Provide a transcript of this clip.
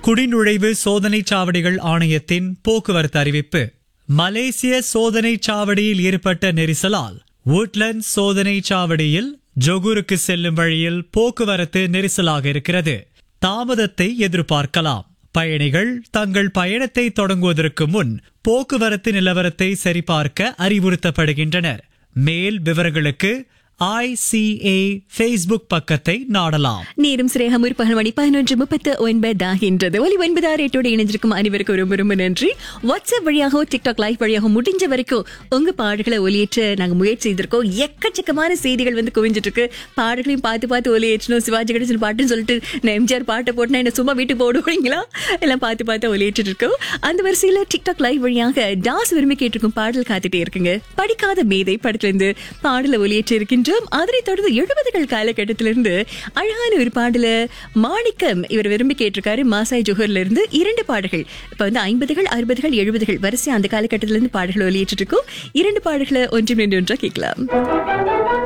குடிநுழைவு சோதனைச் சாவடிகள் ஆணையத்தின் போக்குவரத்து அறிவிப்பு மலேசிய சோதனைச் சாவடியில் ஏற்பட்ட நெரிசலால் woodland சோதனைச் சாவடியில் ஜொகூருக்கு செல்லும் வழியில் போக்குவரத்து நெரிசலாக இருக்கிறது தாமதத்தை எதிர்பார்க்கலாம் பயணிகள் தங்கள் பயணத்தை தொடங்குவதற்கு முன் போக்குவரத்து நிலவரத்தை சரிபார்க்க அறிவுறுத்தப்படுகின்றனர் மேல் விவரங்களுக்கு ஐசிஏ ஃபேஸ்புக் பக்கத்தை நாடலாம் நேரம் சிரேகம் முற்பகல் மணி பதினொன்று முப்பத்து ஒன்பதாகின்றது ஒலி ஒன்பதாறு எட்டோடு இணைஞ்சிருக்கும் அனைவருக்கும் ரொம்ப ரொம்ப நன்றி வாட்ஸ்அப் வழியாகவோ டிக்டாக் லைவ் வழியாக முடிஞ்ச வரைக்கும் உங்க பாடல்களை ஒலியேற்ற நாங்க முயற்சி செய்திருக்கோம் எக்கச்சக்கமான செய்திகள் வந்து குவிஞ்சிட்டு இருக்கு பாடல்களையும் பார்த்து பார்த்து ஒலியேற்றணும் சிவாஜி கணேசன் பாட்டுன்னு சொல்லிட்டு நான் எம்ஜிஆர் பாட்டை போட்டுனா என்ன சும்மா வீட்டுக்கு போடுவீங்களா எல்லாம் பார்த்து பார்த்து ஒலியேற்றிட்டு இருக்கோம் அந்த வரிசையில டிக்டாக் லைவ் வழியாக டாஸ் விரும்பி கேட்டிருக்கும் பாடல் காத்துட்டே இருக்குங்க படிக்காத மேதை படத்துல இருந்து பாடல ஒலியேற்றி இருக்கின்றோம் அதனைத் தொடர்ந்து எழுபதுகள் காலகட்டத்திலிருந்து அழகான ஒரு பாடல மாணிக்கம் இவர் விரும்பி கேட்டிருக்காரு மாசாய் ஜோஹர்ல இருந்து இரண்டு பாடல்கள் இப்ப வந்து ஐம்பதுகள் அறுபதுகள் எழுபதுகள் வரிசை அந்த காலகட்டத்திலிருந்து பாடல்கள் ஒலியேற்றிட்டு இருக்கோம் இரண்டு பாடல்களை ஒன்று ஒன்றா கேட்கலாம்